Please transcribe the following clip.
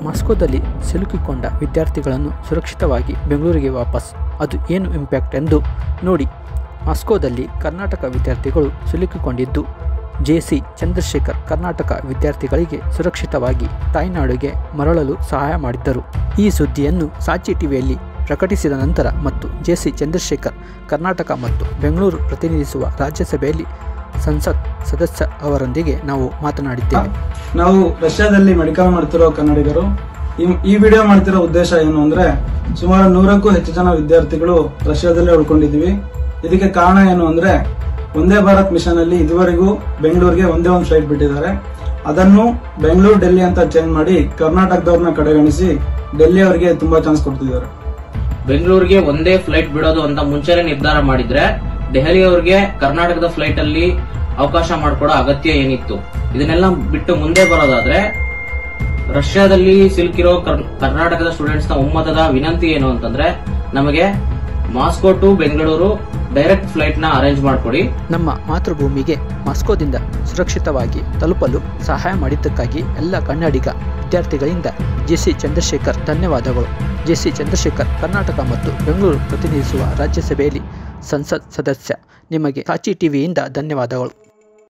ಮಾಸ್ಕೋದಲ್ಲಿ ಸಿಲುಕಿಕೊಂಡ ವಿದ್ಯಾರ್ಥಿಗಳನ್ನು ಸುರಕ್ಷಿತವಾಗಿ ಬೆಂಗಳೂರಿಗೆ ವಾಪಸ್ ಅದು ಏನು ಇಂಪ್ಯಾಕ್ಟ್ ಎಂದು ನೋಡಿ ಮಾಸ್ಕೋದಲ್ಲಿ ಕರ್ನಾಟಕ ವಿದ್ಯಾರ್ಥಿಗಳು ಸಿಲುಕಿಕೊಂಡಿದ್ದು ಜೆಸಿ ಚಂದ್ರಶೇಖರ್ ಕರ್ನಾಟಕ ವಿದ್ಯಾರ್ಥಿಗಳಿಗೆ ಸುರಕ್ಷಿತವಾಗಿ ತಾಯ್ನಾಡಿಗೆ ಮರಳಲು ಸಹಾಯ ಮಾಡಿದ್ದರು ಈ ಸುದ್ದಿಯನ್ನು ಸಾಚಿ ಟಿವಿಯಲ್ಲಿ ಪ್ರಕಟಿಸಿದ ನಂತರ ಮತ್ತು ಜೆಸಿ ಚಂದ್ರಶೇಖರ್ ಕರ್ನಾಟಕ ಮತ್ತು ಬೆಂಗಳೂರು ಪ್ರತಿನಿಧಿಸುವ ರಾಜ್ಯಸಭೆಯಲ್ಲಿ ಸಂಸತ್ ಸದಸ್ಯ ಅವರೊಂದಿಗೆ ನಾವು ಮಾತನಾಡಿದ್ದೇವೆ ನಾವು ರಷ್ಯಾದಲ್ಲಿ ಮೆಡಿಕಲ್ ಮಾಡ್ತಿರೋ ಕನ್ನಡಿಗರು ಈ- ಈ ವಿಡಿಯೋ ಮಾಡ್ತಿರೋ ಉದ್ದೇಶ ಏನು ಅಂದ್ರೆ ಸುಮಾರು ನೂರಕ್ಕೂ ಹೆಚ್ಚು ಜನ ವಿದ್ಯಾರ್ಥಿಗಳು ರಷ್ಯಾದಲ್ಲೇ ಉಳ್ಕೊಂಡಿದೀವಿ ಇದಕ್ಕೆ ಕಾರಣ ಏನು ಅಂದ್ರೆ ಒಂದೇ ಭಾರತ್ ಮಿಷನ್ ಅಲ್ಲಿ ಇದುವರೆಗೂ ಬೆಂಗಳೂರಿಗೆ ಒಂದೇ ಒಂದು ಫ್ಲೈಟ್ ಬಿಟ್ಟಿದ್ದಾರೆ ಅದನ್ನು ಬೆಂಗಳೂರು ಡೆಲ್ಲಿ ಅಂತ ಚೇಂಜ್ ಮಾಡಿ ಕರ್ನಾಟಕದವ್ರನ್ನ ಕಡೆಗಣಿಸಿ ಡೆಲ್ಲಿ ಅವರಿಗೆ ತುಂಬಾ ಚಾನ್ಸ್ ಕೊಡ್ತಿದ್ದಾರೆ ಬೆಂಗಳೂರಿಗೆ ಒಂದೇ ಫ್ಲೈಟ್ ಬಿಡೋದು ಅಂತ ಮುಂಚೆನೆ ನಿರ್ಧಾರ ಮಾಡಿದ್ರೆ ದೆಹಲಿ ಅವ್ರಿಗೆ ಕರ್ನಾಟಕದ ಫ್ಲೈಟ್ ಅಲ್ಲಿ ಅವಕಾಶ ಮಾಡ್ಕೊಡೋ ಅಗತ್ಯ ಏನಿತ್ತು ಇದನ್ನೆಲ್ಲ ಬಿಟ್ಟು ಮುಂದೆ ಬರೋದಾದ್ರೆ ರಷ್ಯಾದಲ್ಲಿ ಸಿಲುಕಿರೋ ಕರ್- ಕರ್ನಾಟಕದ ಸ್ಟೂಡೆಂಟ್ಸ್ ನ ಒಮ್ಮತದ ವಿನಂತಿ ಏನು ಅಂತಂದ್ರೆ ನಮಗೆ Moscow to Bengaluru direct flight ನ ಅರೇಂಜ್ ಮಾಡ್ಕೊಡಿ ನಮ್ಮ ಮಾತೃಭೂಮಿಗೆ ಮಾಸ್ಕೋದಿಂದ ಸುರಕ್ಷಿತವಾಗಿ ತಲುಪಲು ಸಹಾಯ ಮಾಡಿದ್ದಕ್ಕಾಗಿ ಎಲ್ಲ ಕನ್ನಡಿಗ ವಿದ್ಯಾರ್ಥಿಗಳಿಂದ ಜೆಸಿ ಚಂದ್ರಶೇಖರ್ ಧನ್ಯವಾದಗಳು ಜೆಸಿ ಚಂದ್ರಶೇಖರ್ ಕರ್ನಾಟಕ ಮತ್ತು ಬೆಂಗಳೂರು ಪ್ರತಿನಿಧಿಸುವ ರಾಜ್ಯಸಭೆಯಲ್ಲಿ ಸಂಸತ್ ಸದಸ್ಯ ನಿಮಗೆ ಸಾಚಿ ಟಿವಿಯಿಂದ ಧನ್ಯವಾದಗಳು